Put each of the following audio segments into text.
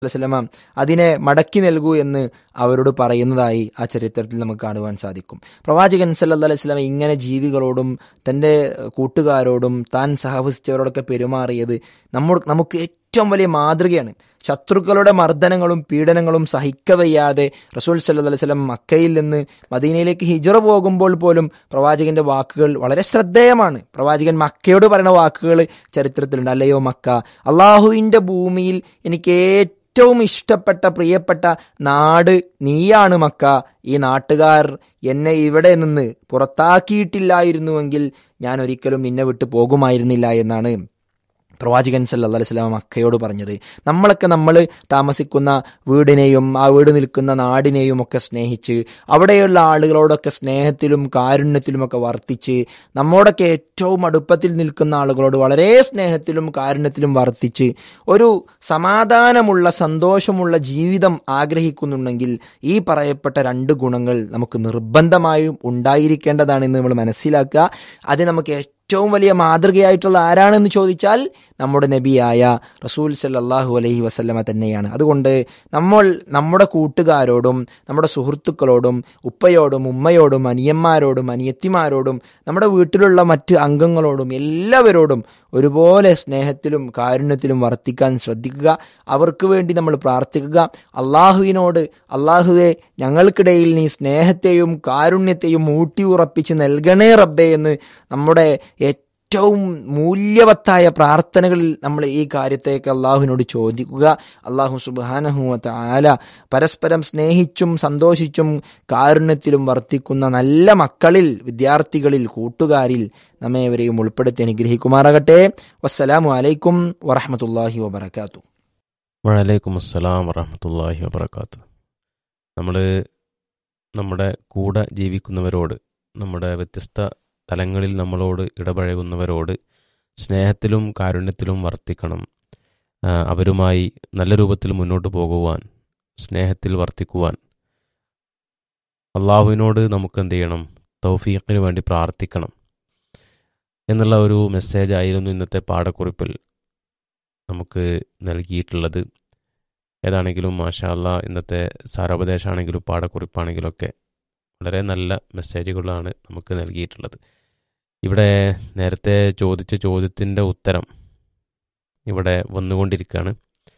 വസല്ലമ അതിനെ മടക്കി നൽകൂ എന്ന് അവരോട് പറയുന്നതായി ആ ചരിത്രത്തിൽ നമുക്ക് കാണുവാൻ സാധിക്കും പ്രവാചകൻ സല്ലല്ലാഹു അലൈഹി വസല്ലമ ഇങ്ങനെ ജീവികളോടും തൻ്റെ കൂട്ടുകാരോടും താൻ സഹവസിച്ചവരോടൊക്കെ പെരുമാറിയത് നമ്മ നമുക്ക് ഏറ്റവും വലിയ മാതൃകയാണ് ശത്രുക്കളുടെ മർദ്ദനങ്ങളും പീഡനങ്ങളും സഹിക്കവയ്യാതെ റസൂൽ സല്ലല്ലാഹു അലൈഹി വസല്ലം മക്കയിൽ നിന്ന് മദീനയിലേക്ക് ഹിജറ പോകുമ്പോൾ പോലും പ്രവാചകന്റെ വാക്കുകൾ വളരെ ശ്രദ്ധേയമാണ് പ്രവാചകൻ മക്കയോട് പറയുന്ന വാക്കുകൾ ചരിത്രത്തിലുണ്ട് അല്ലയോ മക്ക അള്ളാഹുവിൻ്റെ ഭൂമിയിൽ എനിക്ക് ഏറ്റവും ഇഷ്ടപ്പെട്ട പ്രിയപ്പെട്ട നാട് നീയാണ് മക്ക ഈ നാട്ടുകാർ എന്നെ ഇവിടെ നിന്ന് പുറത്താക്കിയിട്ടില്ലായിരുന്നുവെങ്കിൽ ഞാൻ ഒരിക്കലും നിന്നെ വിട്ടു പോകുമായിരുന്നില്ല എന്നാണ് പ്രവാചകൻ സല്ലല്ലാഹു അലൈഹി വസല്ലം മക്കയോട് പറഞ്ഞത് നമ്മളൊക്കെ നമ്മൾ താമസിക്കുന്ന വീടിനെയും ആ വീട് നിൽക്കുന്ന നാടിനെയും ഒക്കെ സ്നേഹിച്ച് അവിടെയുള്ള ആളുകളോടൊക്കെ സ്നേഹത്തിലും കാരുണ്യത്തിലുമൊക്കെ വർത്തിച്ച് നമ്മോടൊക്കെ ഏറ്റവും അടുപ്പത്തിൽ നിൽക്കുന്ന ആളുകളോട് വളരെ സ്നേഹത്തിലും കാരുണ്യത്തിലും വർത്തിച്ച് ഒരു സമാധാനമുള്ള സന്തോഷമുള്ള ജീവിതം ആഗ്രഹിക്കുന്നുണ്ടെങ്കിൽ ഈ പറയപ്പെട്ട രണ്ട് ഗുണങ്ങൾ നമുക്ക് നിർബന്ധമായും ഉണ്ടായിരിക്കേണ്ടതാണെന്ന് നമ്മൾ മനസ്സിലാക്കുക അത് നമുക്ക് ഏറ്റവും വലിയ മാതൃകയായിട്ടുള്ള ആരാണെന്ന് ചോദിച്ചാൽ നമ്മുടെ നബിയായ റസൂൽ സല്ലാഹു അലൈഹി വസല്ലമ തന്നെയാണ് അതുകൊണ്ട് നമ്മൾ നമ്മുടെ കൂട്ടുകാരോടും നമ്മുടെ സുഹൃത്തുക്കളോടും ഉപ്പയോടും ഉമ്മയോടും അനിയന്മാരോടും അനിയത്തിമാരോടും നമ്മുടെ വീട്ടിലുള്ള മറ്റ് അംഗങ്ങളോടും എല്ലാവരോടും ഒരുപോലെ സ്നേഹത്തിലും കാരുണ്യത്തിലും വർത്തിക്കാൻ ശ്രദ്ധിക്കുക അവർക്ക് വേണ്ടി നമ്മൾ പ്രാർത്ഥിക്കുക അള്ളാഹുവിനോട് അള്ളാഹുവെ ഞങ്ങൾക്കിടയിൽ നീ സ്നേഹത്തെയും കാരുണ്യത്തെയും ഊട്ടി ഉറപ്പിച്ച് നൽകണേ റബ്ബേ എന്ന് നമ്മുടെ ഏറ്റവും മൂല്യവത്തായ പ്രാർത്ഥനകളിൽ നമ്മൾ ഈ കാര്യത്തേക്ക് അള്ളാഹുവിനോട് ചോദിക്കുക അള്ളാഹു സുബാനഹുവത്ത ആല പരസ്പരം സ്നേഹിച്ചും സന്തോഷിച്ചും കാരുണ്യത്തിലും വർത്തിക്കുന്ന നല്ല മക്കളിൽ വിദ്യാർത്ഥികളിൽ കൂട്ടുകാരിൽ നമ്മേവരെയും ഉൾപ്പെടുത്തി അനുഗ്രഹിക്കുമാറാകട്ടെ വസ്സലാമു അലൈക്കും വറഹമത്തല്ലാഹി വബർക്കാത്തു വലൈക്കും അസ്സലാം വറഹമത്തല്ലാഹി വബർക്കാത്തു നമ്മൾ നമ്മുടെ കൂടെ ജീവിക്കുന്നവരോട് നമ്മുടെ വ്യത്യസ്ത തലങ്ങളിൽ നമ്മളോട് ഇടപഴകുന്നവരോട് സ്നേഹത്തിലും കാരുണ്യത്തിലും വർത്തിക്കണം അവരുമായി നല്ല രൂപത്തിൽ മുന്നോട്ട് പോകുവാൻ സ്നേഹത്തിൽ വർത്തിക്കുവാൻ അള്ളാഹുവിനോട് നമുക്ക് എന്ത് ചെയ്യണം തൗഫീഖിന് വേണ്ടി പ്രാർത്ഥിക്കണം എന്നുള്ള ഒരു മെസ്സേജ് ആയിരുന്നു ഇന്നത്തെ പാഠക്കുറിപ്പിൽ നമുക്ക് നൽകിയിട്ടുള്ളത് ഏതാണെങ്കിലും മാഷാല്ല ഇന്നത്തെ സാരോപദേശമാണെങ്കിലും പാഠക്കുറിപ്പാണെങ്കിലും ഒക്കെ വളരെ നല്ല മെസ്സേജുകളാണ് നമുക്ക് നൽകിയിട്ടുള്ളത് ഇവിടെ നേരത്തെ ചോദിച്ച ചോദ്യത്തിൻ്റെ ഉത്തരം ഇവിടെ വന്നുകൊണ്ടിരിക്കുകയാണ്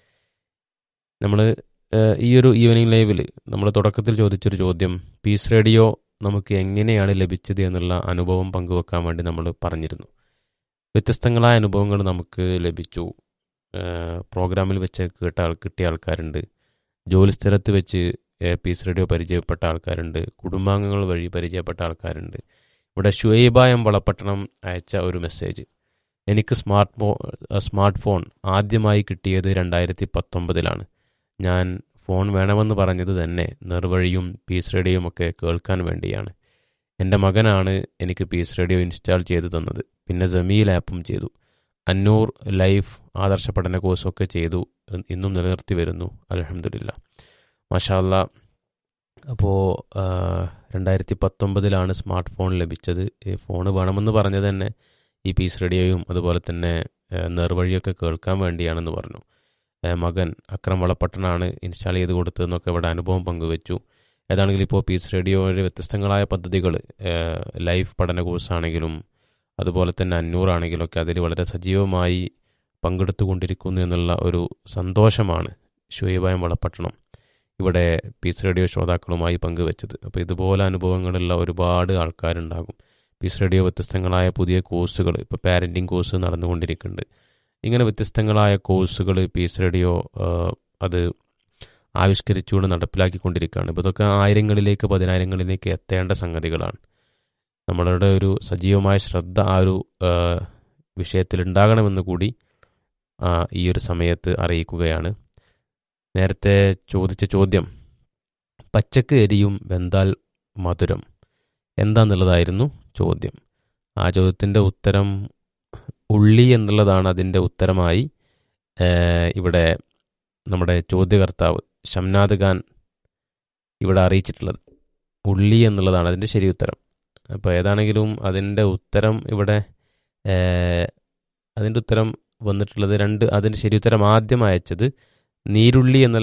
നമ്മൾ ഈ ഒരു ഈവനിങ് ലൈവിൽ നമ്മൾ തുടക്കത്തിൽ ചോദിച്ചൊരു ചോദ്യം പീസ് റേഡിയോ നമുക്ക് എങ്ങനെയാണ് ലഭിച്ചത് എന്നുള്ള അനുഭവം പങ്കുവെക്കാൻ വേണ്ടി നമ്മൾ പറഞ്ഞിരുന്നു വ്യത്യസ്തങ്ങളായ അനുഭവങ്ങൾ നമുക്ക് ലഭിച്ചു പ്രോഗ്രാമിൽ വെച്ച് കേട്ട ആൾ കിട്ടിയ ആൾക്കാരുണ്ട് ജോലി സ്ഥലത്ത് വെച്ച് പീസ് റേഡിയോ പരിചയപ്പെട്ട ആൾക്കാരുണ്ട് കുടുംബാംഗങ്ങൾ വഴി പരിചയപ്പെട്ട ആൾക്കാരുണ്ട് ഇവിടെ ഷുഹൈബ എം വളപട്ടണം അയച്ച ഒരു മെസ്സേജ് എനിക്ക് സ്മാർട്ട് ഫോ സ്മാർട്ട് ഫോൺ ആദ്യമായി കിട്ടിയത് രണ്ടായിരത്തി പത്തൊമ്പതിലാണ് ഞാൻ ഫോൺ വേണമെന്ന് പറഞ്ഞത് തന്നെ നിർവഴിയും പീസ് റേഡിയോയും ഒക്കെ കേൾക്കാൻ വേണ്ടിയാണ് എൻ്റെ മകനാണ് എനിക്ക് പീസ് റേഡിയോ ഇൻസ്റ്റാൾ ചെയ്തു തന്നത് പിന്നെ ജമീൽ ആപ്പും ചെയ്തു അന്നൂർ ലൈഫ് ആദർശ പഠന കോഴ്സൊക്കെ ചെയ്തു ഇന്നും നിലനിർത്തി വരുന്നു അലഹമില്ല മഷാല്ല അപ്പോൾ രണ്ടായിരത്തി പത്തൊമ്പതിലാണ് സ്മാർട്ട് ഫോൺ ലഭിച്ചത് ഈ ഫോൺ വേണമെന്ന് പറഞ്ഞത് തന്നെ ഈ പീസ് റേഡിയോയും അതുപോലെ തന്നെ നേർവഴിയൊക്കെ കേൾക്കാൻ വേണ്ടിയാണെന്ന് പറഞ്ഞു മകൻ അക്രം വളപ്പട്ടനാണ് ഇൻസ്റ്റാൾ ചെയ്ത് കൊടുത്തതെന്നൊക്കെ ഇവിടെ അനുഭവം പങ്കുവച്ചു ഏതാണെങ്കിലും ഇപ്പോൾ പീസ് റേഡിയോയുടെ വ്യത്യസ്തങ്ങളായ പദ്ധതികൾ ലൈഫ് പഠന കോഴ്സാണെങ്കിലും അതുപോലെ തന്നെ അഞ്ഞൂറാണെങ്കിലും ഒക്കെ അതിൽ വളരെ സജീവമായി പങ്കെടുത്തുകൊണ്ടിരിക്കുന്നു എന്നുള്ള ഒരു സന്തോഷമാണ് ഷുയബായം വളപ്പട്ടണം ഇവിടെ പീസ് റേഡിയോ ശ്രോതാക്കളുമായി പങ്കുവെച്ചത് അപ്പോൾ ഇതുപോലെ അനുഭവങ്ങളുള്ള ഒരുപാട് ആൾക്കാരുണ്ടാകും പീസ് റേഡിയോ വ്യത്യസ്തങ്ങളായ പുതിയ കോഴ്സുകൾ ഇപ്പോൾ പാരൻറ്റിങ് കോഴ്സ് നടന്നുകൊണ്ടിരിക്കുന്നുണ്ട് ഇങ്ങനെ വ്യത്യസ്തങ്ങളായ കോഴ്സുകൾ പീസ് റേഡിയോ അത് ആവിഷ്കരിച്ചുകൊണ്ട് നടപ്പിലാക്കിക്കൊണ്ടിരിക്കുകയാണ് ഇപ്പോൾ ഇതൊക്കെ ആയിരങ്ങളിലേക്ക് പതിനായിരങ്ങളിലേക്ക് എത്തേണ്ട സംഗതികളാണ് നമ്മളുടെ ഒരു സജീവമായ ശ്രദ്ധ ആ ഒരു വിഷയത്തിൽ ഉണ്ടാകണമെന്ന് കൂടി ഈ ഒരു സമയത്ത് അറിയിക്കുകയാണ് നേരത്തെ ചോദിച്ച ചോദ്യം പച്ചക്ക് എരിയും വെന്താൽ മധുരം എന്താന്നുള്ളതായിരുന്നു ചോദ്യം ആ ചോദ്യത്തിൻ്റെ ഉത്തരം ഉള്ളി എന്നുള്ളതാണ് അതിൻ്റെ ഉത്തരമായി ഇവിടെ നമ്മുടെ ചോദ്യകർത്താവ് ഷംനാദ് ഖാൻ ഇവിടെ അറിയിച്ചിട്ടുള്ളത് ഉള്ളി എന്നുള്ളതാണ് അതിൻ്റെ ശരി ഉത്തരം അപ്പോൾ ഏതാണെങ്കിലും അതിൻ്റെ ഉത്തരം ഇവിടെ അതിൻ്റെ ഉത്തരം വന്നിട്ടുള്ളത് രണ്ട് അതിൻ്റെ ശരി ഉത്തരം ആദ്യം അയച്ചത് നീരുള്ളി എന്ന